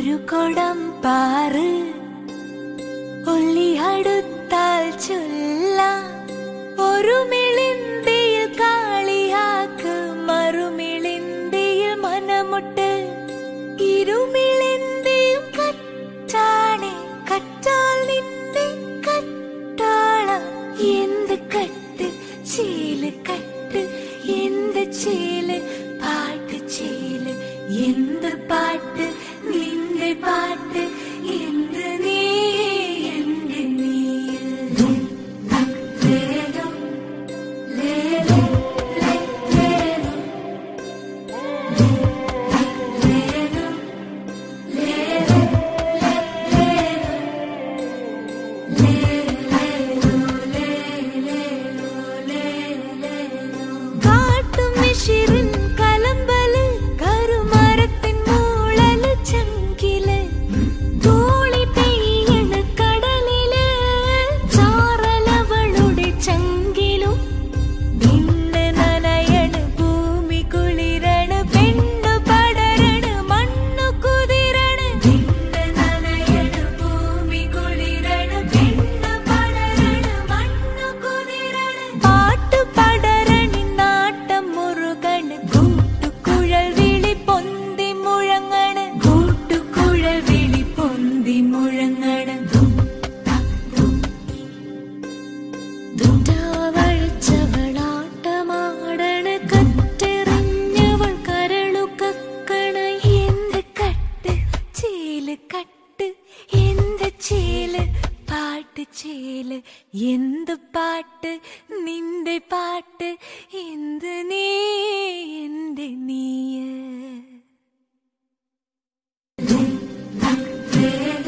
ഒരു കൊടം പാറ് ഒല്ലി അടുത്താൽ ചൊല്ലാം ഒരു മിളിന്തിയിൽ കാളിയാക്ക് മറുമിളിന്തിയിൽ മനമുട്ട് ഇരുമിളിന്തിയും കറ്റാണെ കറ്റാൽ നിന്റെ കട്ടാള എന്ത് കട്ട് ചീല് കട്ട് എന്ത് ചീല് പാട്ട് ചീല് എന്ത് പാട്ട് നിന്റെ പാട്ട് എന്ത് നീ എന്റെ നീ ലേലോ ലേലോ ലേ, ലേലോ ലേലോ ലേലോ കാട്ടുമിഷിറിൻ കലമ്പല് കരുമരത്തിൻ മൂളല് ചങ്കില് തോളി പെയ്യണ് കടലില് ചാറലവളുടെ ചങ്കിലും നിന്നെ നനയണ് ഭൂമി കുളിരണ പെണ്ണു പടരണ മണ്ണു കുതിരണ നിന്നെ നനയണ് ഭൂമി കുളിരണ പെണ്ണു പടരണ മണ്ണു കുതിരണ പാട്ട് പടരണി നാട്ടം മുറുകണ് കൂട്ടുകുഴൽ വിളി പൊന്തി മുഴങ്ങണ് കൂട്ടുകുഴൽ വിളി പൊന്തി മുഴങ്ങണ് ദുറ്റാവഴിച്ചവളാട്ടമാടണ് കറ്റെറിഞ്ഞവൾ കരളു കക്കണ എന്ത് കട്ട് ചീല് കട്ട് എന്ത് ചീല് പാട്ട് ചീല് എന്ത് പാട്ട് നിന്റെ പാട്ട് എന്ത് നീ എന്റെ നീയ